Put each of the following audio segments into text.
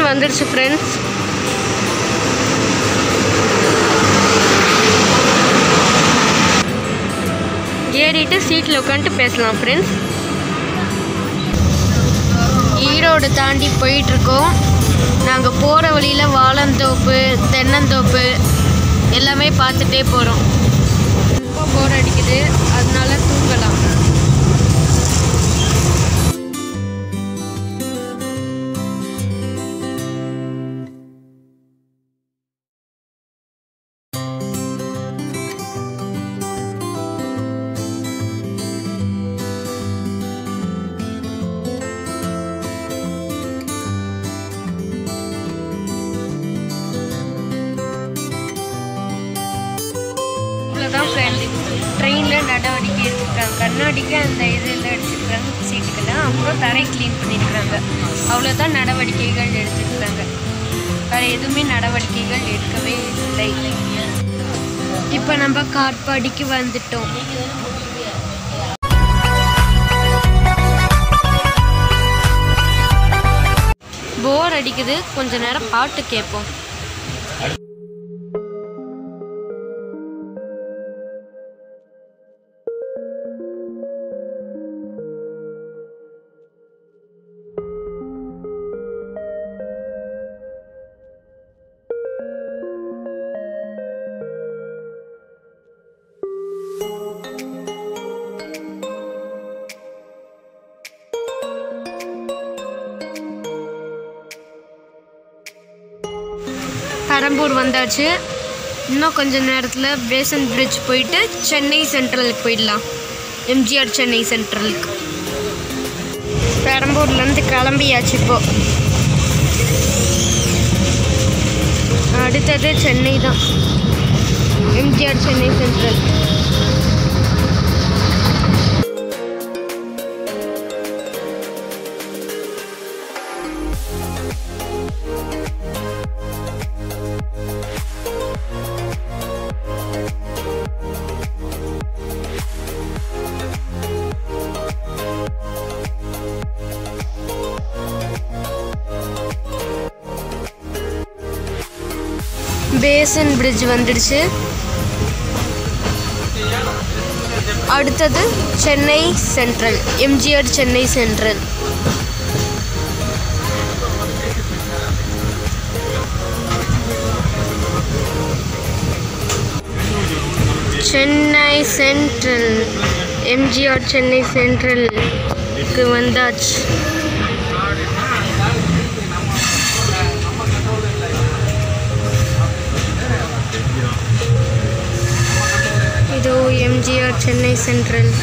train வந்துடுச்சு friends ஏறிட்டு சீட்டில் உட்காந்துட்டு பேசலாம் ஃப்ரெண்ட்ஸ் ஈரோடு தாண்டி போயிட்டுருக்கோம் நாங்கள் போகிற வழியில் வாழந்தோப்பு தென்னந்தோப்பு எல்லாமே பார்த்துட்டே போகிறோம் ரொம்ப போர் அடிக்குது அதனால தூங்கலாம் இவ்வளோதான் ஃப்ரெண்ட் ட்ரெயினில் நடவடிக்கை எடுத்துருக்காங்க கண்ணாடிக்கு அந்த இதில் அடிச்சிருக்காங்க சீட்டுக்கெல்லாம் அப்புறம் தரை க்ளீன் பண்ணியிருக்காங்க அவ்வளோதான் நடவடிக்கைகள் எடுத்துருக்காங்க வேறு எதுவுமே நடவடிக்கைகள் எடுக்கவே இல்லை இப்போ நம்ம காட்பாடிக்கு வந்துட்டோம் போர் அடிக்குது கொஞ்ச நேரம் பாட்டு கேட்போம் பெரம்பூர் வந்தாச்சு இன்னும் கொஞ்ச நேரத்தில் பேசன் பிரிட்ஜ் போயிட்டு சென்னை சென்ட்ரலுக்கு போயிடலாம் எம்ஜிஆர் சென்னை சென்ட்ரலுக்கு பெரம்பூர்லேருந்து கிளம்பியாச்சு இப்போ அடுத்தது சென்னை தான் MGR Chennai central Basin Bridge வந்துடுச்சு அடுத்தது Chennai central MGR Chennai central Chennai central MGR Chennai சென்ட்ரலுக்கு வந்தாச்சு இதோ MGR Chennai central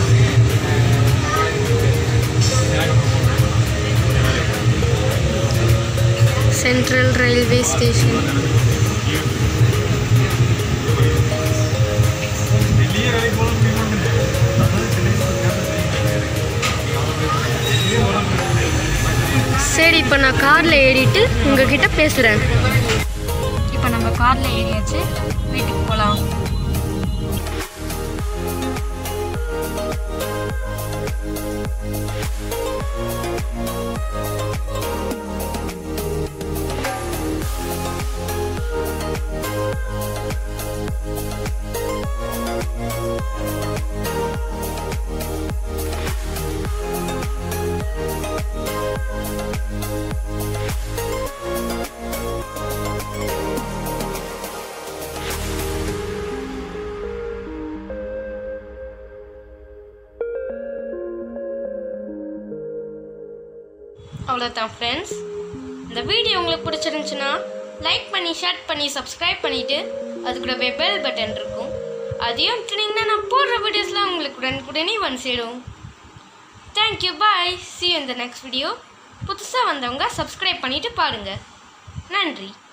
central railway station சரி இப்போ நான் காரில் ஏறிட்டு உங்ககிட்ட பேசுகிறேன் இப்போ நம்ம காரில் ஏறியாச்சு வீட்டுக்கு போகலாம் அவ்வளோதான் ஃப்ரெண்ட்ஸ் இந்த வீடியோ உங்களுக்கு பிடிச்சிருந்துச்சுன்னா லைக் பண்ணி ஷேர் பண்ணி சப்ஸ்கிரைப் பண்ணிவிட்டு அது கூடவே பெல் பட்டன் இருக்கும் அதையும் அமுத்துனீங்கன்னா நான் போடுற வீடியோஸ்லாம் உங்களுக்கு உடனுக்குடனே வந்து சேரும் thank you bye see you in the next video புதுசாக வந்தவங்க சப்ஸ்கிரைப் பண்ணிவிட்டு பாருங்கள் நன்றி